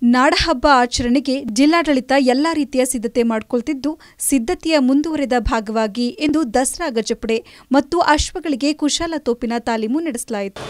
ನಾಡಹಬ್ಬ ಆಚರಣೆಗೆ ಜಿಲ್ಲಾಡಳಿತ ಎಲ್ಲಾ ರೀತಿಯ ಸಿದ್ಧತೆ ಮಾಡಿಕೊಳ್ತಿದ್ದು ಸಿದ್ಧತೆಯ ಮುಂದುವರೆದ ಭಾಗವಾಗಿ ಇಂದು ದಸರಾ ಗಜಪಡೆ ಮತ್ತು ಅಶ್ವಗಳಿಗೆ ಕುಶಾಲ ತೋಪಿನ ತಾಲೀಮು ನಡೆಸಲಾಯಿತು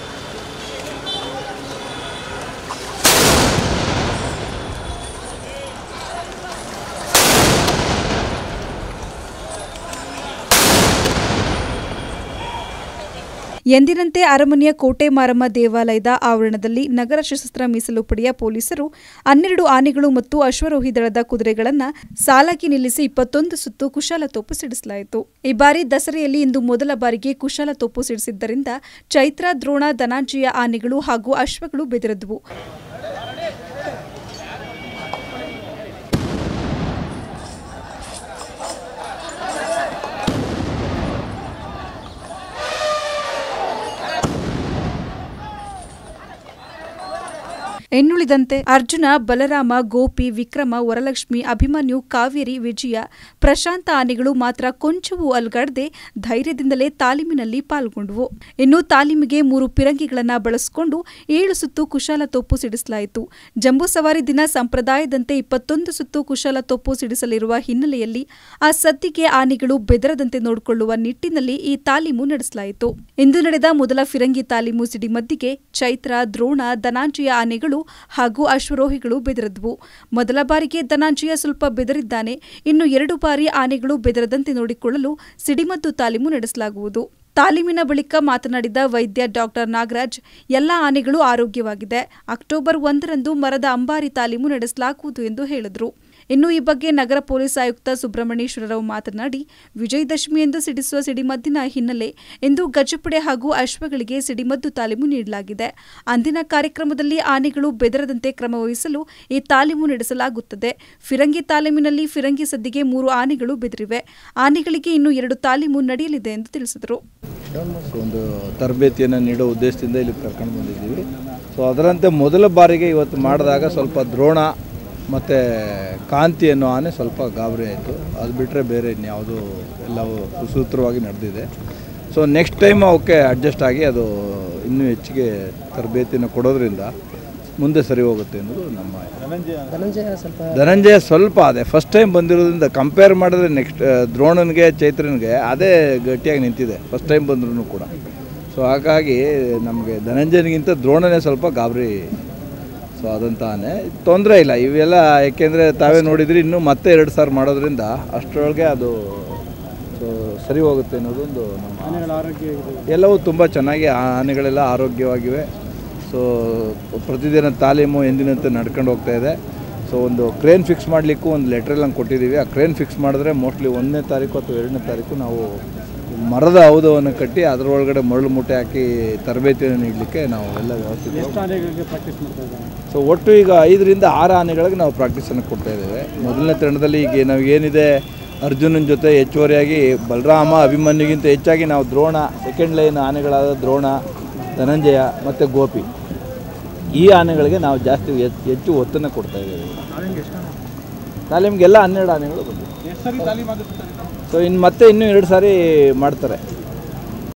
ಎಂದಿನಂತೆ ಅರಮನೆಯ ಕೋಟೆ ಮಾರಮ್ಮ ದೇವಾಲಯದ ಆವರಣದಲ್ಲಿ ನಗರ ಸಶಸ್ತ್ರ ಮೀಸಲು ಪಡೆಯ ಪೊಲೀಸರು ಹನ್ನೆರಡು ಆನೆಗಳು ಮತ್ತು ಅಶ್ವರೋಹಿ ದಳದ ಕುದುರೆಗಳನ್ನು ಸಾಲಾಗಿ ನಿಲ್ಲಿಸಿ ಇಪ್ಪತ್ತೊಂದು ಸುತ್ತು ಕುಶಾಲ ತೋಪು ಸಿಡಿಸಲಾಯಿತು ಈ ಬಾರಿ ದಸರೆಯಲ್ಲಿ ಇಂದು ಮೊದಲ ಬಾರಿಗೆ ಕುಶಾಲ ತೋಪು ಸಿಡಿಸಿದ್ದರಿಂದ ಚೈತ್ರ ದ್ರೋಣ ಧನಾಂಜಯ ಆನೆಗಳು ಹಾಗೂ ಅಶ್ವಗಳು ಬೆದರಿದವು ಇನ್ನುಳಿದಂತೆ ಅರ್ಜುನ ಬಲರಾಮ ಗೋಪಿ ವಿಕ್ರಮ ವರಲಕ್ಷ್ಮಿ ಅಭಿಮನ್ಯು ಕಾವೇರಿ ವಿಜಯ ಪ್ರಶಾಂತ ಆನೆಗಳು ಮಾತ್ರ ಕೊಂಚವೂ ಅಲ್ಗಾಡದೆ ಧೈರ್ಯದಿಂದಲೇ ತಾಲೀಮಿನಲ್ಲಿ ಪಾಲ್ಗೊಂಡವು ಇನ್ನು ತಾಲೀಮಿಗೆ ಮೂರು ಪಿರಂಗಿಗಳನ್ನು ಬಳಸಿಕೊಂಡು ಏಳು ಸುತ್ತು ಕುಶಾಲ ತೋಪು ಸಿಡಿಸಲಾಯಿತು ಜಂಬೂ ಸವಾರಿ ದಿನ ಸಂಪ್ರದಾಯದಂತೆ ಇಪ್ಪತ್ತೊಂದು ಸುತ್ತು ಕುಶಾಲ ತೋಪು ಸಿಡಿಸಲಿರುವ ಹಿನ್ನೆಲೆಯಲ್ಲಿ ಆ ಸದ್ದಿಗೆ ಆನೆಗಳು ಬೆದರದಂತೆ ನೋಡಿಕೊಳ್ಳುವ ನಿಟ್ಟಿನಲ್ಲಿ ಈ ತಾಲೀಮು ನಡೆಸಲಾಯಿತು ಇಂದು ನಡೆದ ಮೊದಲ ಫಿರಂಗಿ ತಾಲೀಮು ಸಿಡಿಮದ್ದಿಗೆ ಚೈತ್ರ ದ್ರೋಣ ಧನಾಂಜಯ ಆನೆಗಳು ಹಾಗೂ ಅಶ್ವರೋಹಿಗಳು ಬೆದರಿದ್ವು ಮೊದಲ ಬಾರಿಗೆ ಧನಾಂಜಯ ಸ್ವಲ್ಪ ಬೆದರಿದ್ದಾನೆ ಇನ್ನು ಎರಡು ಬಾರಿ ಆನೆಗಳು ಬೆದರದಂತೆ ನೋಡಿಕೊಳ್ಳಲು ಸಿಡಿಮದ್ದು ತಾಲೀಮು ನಡೆಸಲಾಗುವುದು ತಾಲೀಮಿನ ಬಳಿಕ ಮಾತನಾಡಿದ ವೈದ್ಯ ಡಾಕ್ಟರ್ ನಾಗರಾಜ್ ಎಲ್ಲ ಆನೆಗಳು ಆರೋಗ್ಯವಾಗಿದೆ ಅಕ್ಟೋಬರ್ ಒಂದರಂದು ಮರದ ಅಂಬಾರಿ ತಾಲೀಮು ನಡೆಸಲಾಗುವುದು ಎಂದು ಹೇಳಿದರು ಇನ್ನು ಈ ಬಗ್ಗೆ ನಗರ ಪೊಲೀಸ್ ಆಯುಕ್ತ ಸುಬ್ರಹ್ಮಣ್ಯೇಶ್ವರರಾವ್ ಮಾತನಾಡಿ ವಿಜಯದಶಮಿಯಂದು ಸಿಡಿಸುವ ಸಿಡಿಮದ್ದಿನ ಹಿನ್ನೆಲೆ ಇಂದು ಗಜಪಡೆ ಹಾಗೂ ಅಶ್ವಗಳಿಗೆ ಸಿಡಿಮದ್ದು ತಾಲೀಮು ನೀಡಲಾಗಿದೆ ಅಂದಿನ ಕಾರ್ಯಕ್ರಮದಲ್ಲಿ ಆನೆಗಳು ಬೆದರದಂತೆ ಕ್ರಮ ವಹಿಸಲು ಈ ತಾಲೀಮು ನಡೆಸಲಾಗುತ್ತದೆ ಫಿರಂಗಿ ತಾಲೀಮಿನಲ್ಲಿ ಫಿರಂಗಿ ಸದ್ದಿಗೆ ಮೂರು ಆನೆಗಳು ಬೆದರಿವೆ ಆನೆಗಳಿಗೆ ಇನ್ನು ಎರಡು ತಾಲೀಮು ನಡೆಯಲಿದೆ ಎಂದು ತಿಳಿಸಿದರು ಒಂದು ತರಬೇತಿಯನ್ನು ನೀಡೋ ಉದ್ದೇಶದಿಂದ ಇಲ್ಲಿ ಕರ್ಕೊಂಡು ಬಂದಿದ್ದೀವಿ ಸೊ ಅದರಂತೆ ಮೊದಲ ಬಾರಿಗೆ ಇವತ್ತು ಮಾಡಿದಾಗ ಸ್ವಲ್ಪ ದ್ರೋಣ ಮತ್ತು ಕಾಂತಿ ಅನ್ನೋ ಆನೆ ಸ್ವಲ್ಪ ಗಾಬರಿ ಆಯಿತು ಅದು ಬಿಟ್ಟರೆ ಬೇರೆ ಇನ್ಯಾವುದು ಎಲ್ಲವೂ ಸುಸೂತ್ರವಾಗಿ ನಡೆದಿದೆ ಸೊ ನೆಕ್ಸ್ಟ್ ಟೈಮ್ ಅವಕ್ಕೆ ಅಡ್ಜಸ್ಟ್ ಆಗಿ ಅದು ಇನ್ನೂ ಹೆಚ್ಚಿಗೆ ತರಬೇತಿಯನ್ನು ಕೊಡೋದ್ರಿಂದ ಮುಂದೆ ಸರಿ ಹೋಗುತ್ತೆ ಅನ್ನೋದು ನಮ್ಮ ಧನಂಜಯ ಸ್ವಲ್ಪ ಅದೇ ಫಸ್ಟ್ ಟೈಮ್ ಬಂದಿರೋದ್ರಿಂದ ಕಂಪೇರ್ ಮಾಡಿದ್ರೆ ನೆಕ್ಸ್ಟ್ ದ್ರೋಣನಿಗೆ ಚೈತ್ರನಿಗೆ ಅದೇ ಗಟ್ಟಿಯಾಗಿ ನಿಂತಿದೆ ಫಸ್ಟ್ ಟೈಮ್ ಬಂದ್ರೂ ಕೂಡ ಸೊ ಹಾಗಾಗಿ ನಮಗೆ ಧನಂಜಯನಿಗಿಂತ ದ್ರೋಣನೇ ಸ್ವಲ್ಪ ಗಾಬರಿ ಸೊ ಅದಂತ ಆನೆ ತೊಂದರೆ ಇಲ್ಲ ಇವೆಲ್ಲ ಏಕೆಂದರೆ ತಾವೇ ನೋಡಿದ್ರಿ ಇನ್ನೂ ಮತ್ತೆ ಎರಡು ಸಾವಿರ ಮಾಡೋದ್ರಿಂದ ಅಷ್ಟರೊಳಗೆ ಅದು ಸೊ ಸರಿ ಹೋಗುತ್ತೆ ಅನ್ನೋದೊಂದು ನಮ್ಮ ಎಲ್ಲವೂ ತುಂಬ ಚೆನ್ನಾಗಿ ಆ ಆನೆಗಳೆಲ್ಲ ಆರೋಗ್ಯವಾಗಿವೆ ಸೊ ಪ್ರತಿದಿನ ತಾಲೀಮು ಎಂದಿನಂತೆ ನಡ್ಕೊಂಡು ಹೋಗ್ತಾ ಇದೆ ಸೊ ಒಂದು ಕ್ರೇನ್ ಫಿಕ್ಸ್ ಮಾಡಲಿಕ್ಕೂ ಒಂದು ಲೆಟ್ರಲ್ಲಿ ಹಂಗೆ ಕೊಟ್ಟಿದ್ದೀವಿ ಆ ಕ್ರೇನ್ ಫಿಕ್ಸ್ ಮಾಡಿದ್ರೆ ಮೋಸ್ಟ್ಲಿ ಒಂದನೇ ತಾರೀಕು ಅಥವಾ ಎರಡನೇ ತಾರೀಕು ನಾವು ಮರದ ಔದವನ್ನು ಕಟ್ಟಿ ಅದರೊಳಗಡೆ ಮರಳು ಮೂಟೆ ಹಾಕಿ ತರಬೇತಿಯನ್ನು ನೀಡಲಿಕ್ಕೆ ನಾವು ಎಲ್ಲ ವ್ಯವಸ್ಥೆ ಸೊ ಒಟ್ಟು ಈಗ ಐದರಿಂದ ಆರು ಆನೆಗಳಿಗೆ ನಾವು ಪ್ರಾಕ್ಟೀಸನ್ನು ಕೊಡ್ತಾ ಇದ್ದೇವೆ ಮೊದಲನೇ ತಂಡದಲ್ಲಿ ಈಗ ನಾವು ಏನಿದೆ ಅರ್ಜುನನ ಜೊತೆ ಹೆಚ್ಚುವರಿಯಾಗಿ ಬಲರಾಮ ಅಭಿಮನ್ಯುಗಿಂತ ಹೆಚ್ಚಾಗಿ ನಾವು ದ್ರೋಣ ಸೆಕೆಂಡ್ ಲೈನ್ ಆನೆಗಳಾದ ದ್ರೋಣ ಧನಂಜಯ ಮತ್ತು ಗೋಪಿ ಈ ಆನೆಗಳಿಗೆ ನಾವು ಜಾಸ್ತಿ ಹೆಚ್ಚು- ಹೆಚ್ಚು ಒತ್ತನ್ನು ಕೊಡ್ತಾ ಇದ್ದೇವೆ ತಾಲೀಮ್ಗೆಲ್ಲ ಹನ್ನೆರಡು ಆನೆಗಳು ಬಂದಿವೆ ಸೊ ಇನ್ನು ಮತ್ತೆ ಇನ್ನೂ ಎರಡು ಸಾರಿ ಮಾಡ್ತಾರೆ